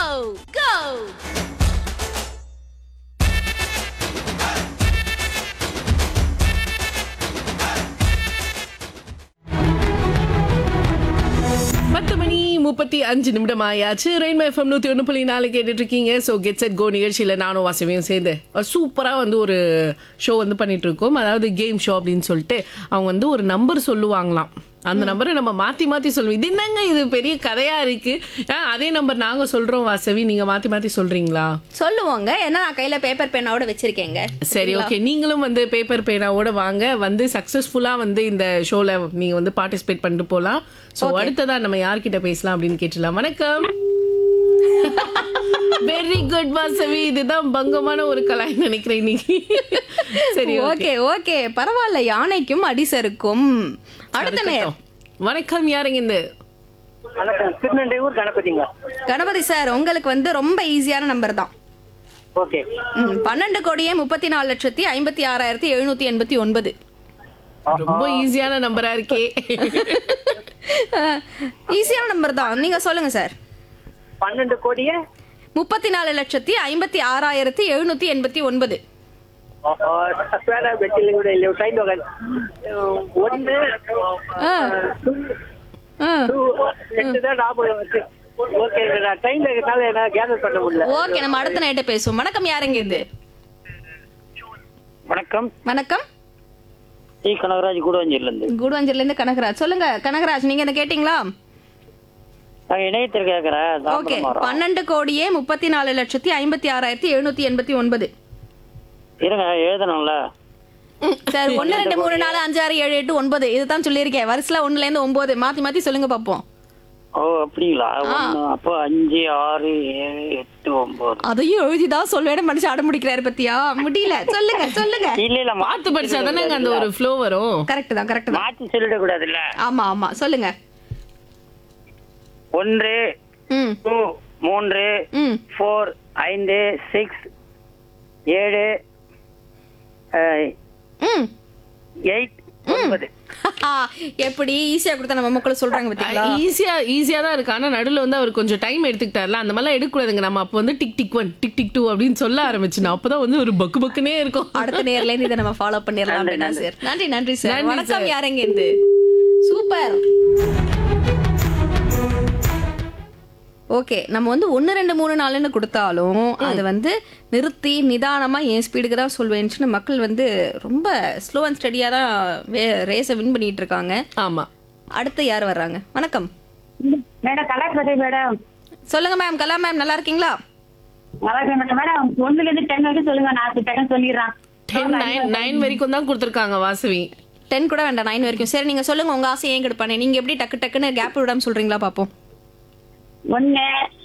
go! பத்து மணி முப்பத்தி அஞ்சு நிமிடம் ஆயாச்சு ரெயின் எஃப்எம் நூற்றி ஒன்று புள்ளி நாலு கேட்டுட்டு இருக்கீங்க ஸோ கெட் செட் கோ நிகழ்ச்சியில் நானும் வாசவியும் சேர்ந்து சூப்பராக வந்து ஒரு ஷோ வந்து பண்ணிட்டு இருக்கோம் அதாவது கேம் ஷோ அப்படின்னு சொல்லிட்டு அவங்க வந்து ஒரு நம்பர் சொல்லுவாங்களாம் அந்த நம்பரை நம்ம மாற்றி மாற்றி சொல்லுவோம் இது என்னங்க இது பெரிய கதையாக இருக்கு ஆ, அதே நம்பர் நாங்கள் சொல்கிறோம் வாசவி நீங்கள் மாற்றி மாற்றி சொல்கிறீங்களா சொல்லுவோங்க ஏன்னா நான் கையில பேப்பர் பேனாவோட வச்சிருக்கேங்க சரி ஓகே நீங்களும் வந்து பேப்பர் பேனாவோட வாங்க வந்து சக்ஸஸ்ஃபுல்லாக வந்து இந்த ஷோவில் நீங்கள் வந்து பார்ட்டிசிபேட் பண்ணிட்டு போகலாம் ஸோ அடுத்ததா நம்ம யார்கிட்ட பேசலாம் அப்படின்னு கேட்டுலாம் வணக்கம் வெரி குட் வாசவி இதுதான் பங்கமான ஒரு கலாய் நினைக்கிறேன் இன்னைக்கு சரி ஓகே ஓகே ஓகே பரவாயில்ல யானைக்கும் அடிசருக்கும் அடுத்த நேரம் வணக்கம் யாருங்க இந்த வணக்கம் திருநெல்வேலூர் கணபதிங்க கணபதி சார் உங்களுக்கு வந்து ரொம்ப ஈஸியான நம்பர் தான் ஓகே ம், பன்னெண்டு கோடியே முப்பத்தி நாலு லட்சத்தி ஐம்பத்தி ஆறாயிரத்தி எழுநூத்தி எண்பத்தி ஒன்பது ரொம்ப ஈஸியான நம்பரா இருக்கே ஈஸியான நம்பர் தான் நீங்க சொல்லுங்க சார் பன்னெண்டு கோடியே முப்பத்தி நாலு லட்சத்தி ஐம்பத்தி ஆறாயிரத்தி எழுநூத்தி எண்பத்தி ஒன்பது பேர வெட்டில கூட இல்லை ட்ரெயின் ஒன்று ஆ. ஆ. டூ ரெண்டு தான் ஞாபகம் வச்சு ஓகே நான் ட்ரெயின்ல இருக்கனால என்ன கேதர் பண்ண முடியல ஓகே நம்ம அடுத்த நைட்டு பேசுவோம் வணக்கம் யாருங்க இது வணக்கம் வணக்கம் டி கனகராஜ் கூடவஞ்சூர்ல இருந்து கூடுவாஞ்சூர்ல இருந்து கனகராஜ் சொல்லுங்க கனகராஜ் நீங்க என்ன கேட்டீங்களா நாங்க இணையத்தில் கேட்கறேன் ஓகே தாம்பரம் வரோம் பன்னெண்டு கோடியே முப்பத்தி நாலு லட்சத்தி ஐம்பத்தி ஆறாயிரத்தி எழுநூத்தி எண்பத்தி ஒன்பது இருங்க எழுதணும்ல சார் ஒன்னு ரெண்டு மூணு நாலு அஞ்சு ஆறு ஏழு எட்டு ஒன்பது இதுதான் சொல்லியிருக்கேன் வருஷத்துல ஒண்ணுல இருந்து ஒன்பது மாத்தி மாத்தி சொல்லுங்க பாப்போம் ஓ அப்படிங்களா ஒண்ணு, அப்போ அஞ்சு ஆறு ஏழு எட்டு ஒன்பது அதையும் எழுதிதான் சொல்லுவேன் மனுஷன் அடம் முடிக்கிறாரு பத்தியா முடியல சொல்லுங்க சொல்லுங்க இல்ல இல்ல பார்த்து படிச்சா தானே அந்த ஒரு ஃப்ளோ வரும் கரெக்ட் தான் கரெக்ட் தான் மாத்தி சொல்லிட கூடாதுல்ல ஆமா ஆமா சொல்லுங்க ஒன்று ம் டூ மூன்று ம் ஃபோர் ஐந்து சிக்ஸ் ஏழு ம் எயிட் ஒன்பது எப்படி ஈஸியா கொடுத்தா நம்ம மக்களும் சொல்றாங்க பாத்தீங்களா ஈஸியா ஈஸியா தான் இருக்கு ஆனா நடுவுல வந்து அவர் கொஞ்சம் டைம் எடுத்துக்கிட்டார்ல அந்த மாதிரிலாம் எடுக்கக்கூடாதுங்க நம்ம அப்போ வந்து tick tick one tick tick two அப்படின்னு சொல்ல ஆரம்பிச்சு அப்பதான் வந்து ஒரு பக்கு பக்குனே இருக்கும் அடுத்த நேர்ல இருந்து இதை நம்ம ஃபாலோ பண்ணிடலாம் அப்படின்னா சார் நன்றி நன்றி சார் நன்றி வணக்கம் சார். யாருங்க இருந்து சூப்பர் ஓகே நம்ம வந்து ஒன்று ரெண்டு மூணு நாலுன்னு கொடுத்தாலும் அது வந்து நிறுத்தி நிதானமா என் ஸ்பீடுக்கு தான் சொல்வேன்னு மக்கள் வந்து ரொம்ப ஸ்லோ அண்ட் ஸ்டடியாக தான் ரேஸை வின் பண்ணிட்டு இருக்காங்க ஆமா அடுத்து யார் வர்றாங்க வணக்கம் மேடம் கலாச்சாரி மேடம் சொல்லுங்க மேம் கலா மேம் நல்லா இருக்கீங்களா நல்லா இருக்கேன் மேடம் மேடம் ஒண்ணுல இருந்து டென் வரைக்கும் சொல்லுங்க நான் டென் சொல்லிடுறேன் டென் நைன் நைன் வரைக்கும் தான் கொடுத்துருக்காங்க வாசவி டென் கூட வேண்டாம் நைன் வரைக்கும் சரி நீங்க சொல்லுங்க உங்க ஆசை ஏன் கெடுப்பானே நீங்க எப்படி டக்கு டக்குன்னு கேப் விடாம சொல்றீங்களா பாப்போம் ஒண்ணு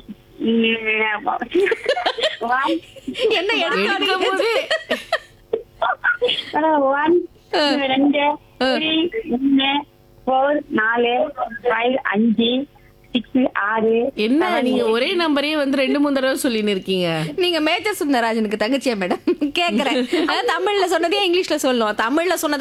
ஒன் என்ன எடுக்கும் போது ஒன் ரெண்டு த்ரீ மூணு ஃபோர் நாலு ஃபைவ் அஞ்சு சிக்ஸ் ஆறு என்ன நீங்க ஒரே நம்பரே வந்து ரெண்டு மூணு தடவை சொல்லின்னு இருக்கீங்க நீங்க மேஜர் சுந்தரராஜனுக்கு தங்கச்சியா மேடம் கேக்குறேன் அதான் தமிழ்ல சொன்னதே இங்கிலீஷ்ல சொல்லணும் தமிழ்ல சொன்னது